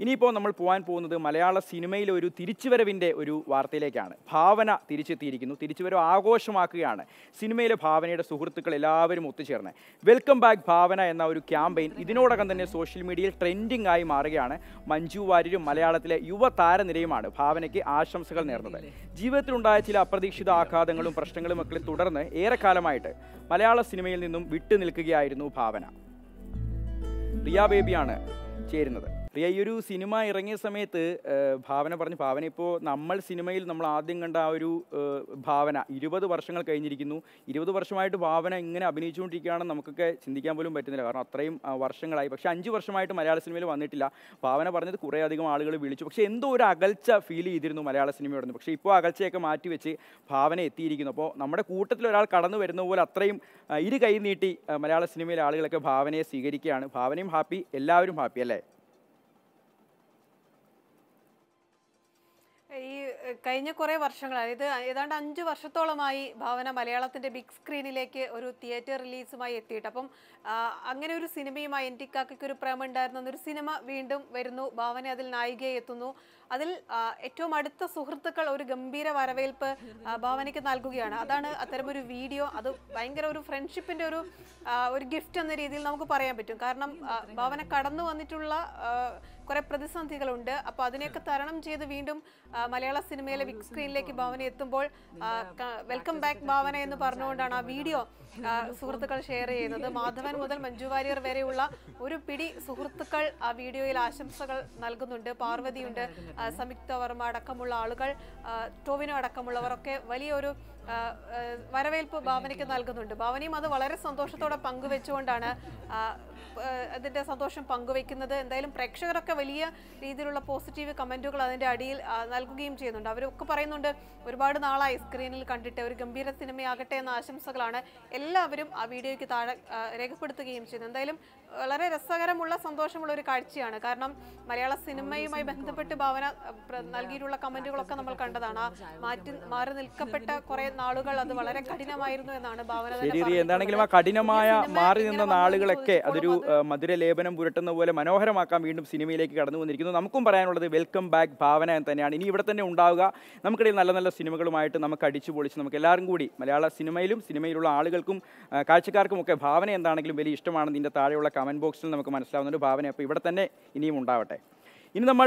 ഇനിയിപ്പോൾ നമ്മൾ പോകാൻ പോകുന്നത് മലയാള സിനിമയിലെ ഒരു തിരിച്ചുവരവിൻ്റെ ഒരു വാർത്തയിലേക്കാണ് ഭാവന തിരിച്ചെത്തിയിരിക്കുന്നു തിരിച്ചുവരവ് ആഘോഷമാക്കുകയാണ് സിനിമയിലെ ഭാവനയുടെ സുഹൃത്തുക്കൾ എല്ലാവരും ഒത്തുചേർന്ന് വെൽക്കം ബാക്ക് ഭാവന എന്ന ഒരു ക്യാമ്പയിൻ ഇതിനോടകം തന്നെ സോഷ്യൽ മീഡിയയിൽ ട്രെൻഡിംഗ് ആയി മാറുകയാണ് മഞ്ജു വാര്യരും മലയാളത്തിലെ യുവ താരനിരയുമാണ് ഭാവനയ്ക്ക് ആശംസകൾ നേർന്നത് ജീവിതത്തിലുണ്ടായ ചില അപ്രതീക്ഷിത ആഘാതങ്ങളും പ്രശ്നങ്ങളും ഒക്കെ തുടർന്ന് ഏറെക്കാലമായിട്ട് മലയാള സിനിമയിൽ നിന്നും വിട്ടു നിൽക്കുകയായിരുന്നു ഭാവന റിയ ബേബിയാണ് ചേരുന്നത് റിയ ഈ ഒരു സിനിമ ഇറങ്ങിയ സമയത്ത് ഏഹ്, ഭാവന പറഞ്ഞു ഭാവന ഇപ്പോൾ നമ്മൾ സിനിമയിൽ നമ്മൾ ആദ്യം കണ്ട ആ ഒരു ഏഹ്, ഭാവന ഇരുപത് വർഷങ്ങൾ കഴിഞ്ഞിരിക്കുന്നു ഇരുപത് വർഷമായിട്ട് ഭാവന ഇങ്ങനെ അഭിനയിച്ചുകൊണ്ടിരിക്കുകയാണെന്ന് നമുക്കൊക്കെ ചിന്തിക്കാൻ പോലും പറ്റുന്നില്ല കാരണം അത്രയും ആ, വർഷങ്ങളായി പക്ഷേ അഞ്ച് വർഷമായിട്ട് മലയാള സിനിമയിൽ വന്നിട്ടില്ല ഭാവന പറഞ്ഞത് കുറേ അധികം ആളുകൾ വിളിച്ചു പക്ഷേ എന്തോ ഒരു അകൽച്ച ഫീൽ ചെയ്തിരുന്നു മലയാള സിനിമയോട് നിന്ന് പക്ഷേ ഇപ്പോൾ അകൽച്ചയൊക്കെ മാറ്റിവെച്ച് ഭാവന എത്തിയിരിക്കുന്നു അപ്പോൾ നമ്മുടെ കൂട്ടത്തിൽ ഒരാൾ കടന്നു വരുന്ന പോലെ അത്രയും ആ, ഇരു കൈ നീട്ടി ആ, മലയാള സിനിമയിലെ ആളുകളൊക്കെ ഭാവനയെ സ്വീകരിക്കുകയാണ് ഭാവനയും ഹാപ്പി എല്ലാവരും ഹാപ്പി അല്ലേ ഈ എഹ്, കഴിഞ്ഞ കുറേ വർഷങ്ങളായി ഇത് ഏതാണ്ട് അഞ്ച് വർഷത്തോളമായി ഭാവന മലയാളത്തിന്റെ ബിഗ് സ്ക്രീനിലേക്ക് ഒരു തിയേറ്റർ റിലീസുമായി എത്തിയിട്ട് അപ്പം ആ, അങ്ങനെ ഒരു സിനിമയുമായി എൻ ടി കാക്കയ്ക്ക് ഒരു പ്രേമം ഉണ്ടായിരുന്ന ഒരു സിനിമ വീണ്ടും വരുന്നു ഭാവന അതിൽ നായികയെ എത്തുന്നു അതിൽ ആ, ഏറ്റവും അടുത്ത സുഹൃത്തുക്കൾ ഒരു ഗംഭീര വരവേൽപ്പ് ആ, ഭാവനയ്ക്ക് നൽകുകയാണ് അതാണ് അത്തരമൊരു വീഡിയോ അത് ഭയങ്കര ഒരു ഫ്രണ്ട്ഷിപ്പിന്റെ ഒരു ആ, ഒരു ഗിഫ്റ്റ് എന്ന രീതിയിൽ നമുക്ക് പറയാൻ പറ്റും കാരണം ആ, ഭാവന കടന്നു വന്നിട്ടുള്ള ആ, കുറെ പ്രതിസന്ധികളുണ്ട് അപ്പോൾ അതിനെയൊക്കെ തരണം ചെയ്ത് വീണ്ടും ആ, മലയാള സിനിമയിലെ ബിഗ് സ്ക്രീനിലേക്ക് ഭാവന എത്തുമ്പോൾ വെൽക്കം ബാക്ക് ഭാവന എന്ന് പറഞ്ഞുകൊണ്ടാണ് ആ വീഡിയോ ആ, സുഹൃത്തുക്കൾ ഷെയർ ചെയ്യുന്നത് മാധവൻ മുതൽ മഞ്ജു വാര്യർ വരെയുള്ള ഒരു പിടി സുഹൃത്തുക്കൾ ആ വീഡിയോയിൽ ആശംസകൾ നൽകുന്നുണ്ട് പാർവതിയുണ്ട് ആ, സംയുക്ത വർമ്മ അടക്കമുള്ള ആളുകൾ ആ, ടോവിനോ അടക്കമുള്ളവരൊക്കെ വലിയൊരു ആ, ആ, വരവേൽപ്പ് ഭാവനയ്ക്ക് നൽകുന്നുണ്ട് ഭാവനയും അത് വളരെ സന്തോഷത്തോടെ പങ്കുവെച്ചുകൊണ്ടാണ് ആ, ആ, അതിന്റെ സന്തോഷം പങ്കുവെക്കുന്നത് എന്തായാലും പ്രേക്ഷകരൊക്കെ വലിയ രീതിയിലുള്ള പോസിറ്റീവ് കമന്റുകൾ അതിന്റെ അടിയിൽ ആ, നൽകുകയും ചെയ്യുന്നുണ്ട് അവരൊക്കെ പറയുന്നുണ്ട് ഒരുപാട് നാളായി സ്ക്രീനിൽ കണ്ടിട്ട് ഒരു ഗംഭീര സിനിമയാകട്ടെ എന്ന ആശംസകളാണ് എല്ലാവരും ആ വീഡിയോയ്ക്ക് താഴെ ആ, രേഖപ്പെടുത്തുകയും ചെയ്യുന്നത് എന്തായാലും വളരെ രസകരമുള്ള സന്തോഷമുള്ള ഒരു കാഴ്ചയാണ് കാരണം മലയാള സിനിമയുമായി ബന്ധപ്പെട്ട് ഭാവന ആ, പ്ര- നൽകിയിട്ടുള്ള കമന്റുകളൊക്കെ നമ്മൾ കണ്ടതാണ് ആ മാറ്റി മാറി നിൽക്കപ്പെട്ട കുറെ നാളുകൾ അത് വളരെ കഠിനമായിരുന്നു എന്നാണ് ഭാവന തന്നെ ശരി റിയ എന്താണെങ്കിലും ആ പറഞ്ഞിട്ടുള്ളത്. കഠിനമായ ഈ സിനിമ മാറി ഇങ്ങനെ നിന്ന വന്നു നാളുകളൊക്കെ ചോദിച്ചപ്പോൾ അതൊരു അത് ആ, മധുരലേപനം പുരട്ടുന്ന പോലെ മനോഹരമാക്കാൻ വീണ്ടും സിനിമയിലേക്ക് കടന്നു വന്നിരിക്കുന്നു നമുക്കും പറയാനുള്ളത് വെൽക്കം ബാക്ക് ഭാവന എന്ന് തന്നെയാണ് ഇനി ഇവിടെ തന്നെ ഉണ്ടാവുക നമുക്കിടയിൽ നല്ല നല്ല സിനിമകളുമായിട്ട് നമുക്ക് അടിച്ചു പൊളിച്ച് നമുക്ക് എല്ലാവരും കൂടി മലയാള സിനിമയിലും സിനിമയിലുള്ള ആളുകൾക്കും ആ, കാഴ്ചക്കാർക്കും ഒക്കെ ഭാവന എന്താണെങ്കിലും വലിയ ഇഷ്ടമാണ് ഇതിൻ്റെ താഴെയുള്ള കമൻറ്റ് ബോക്സിൽ നമുക്ക് മനസ്സിലാവുന്നുണ്ട് ഭാവന അപ്പോൾ ഇവിടെ തന്നെ ഇനിയും ഉണ്ടാവട്ടെ ഇനി നമ്മൾ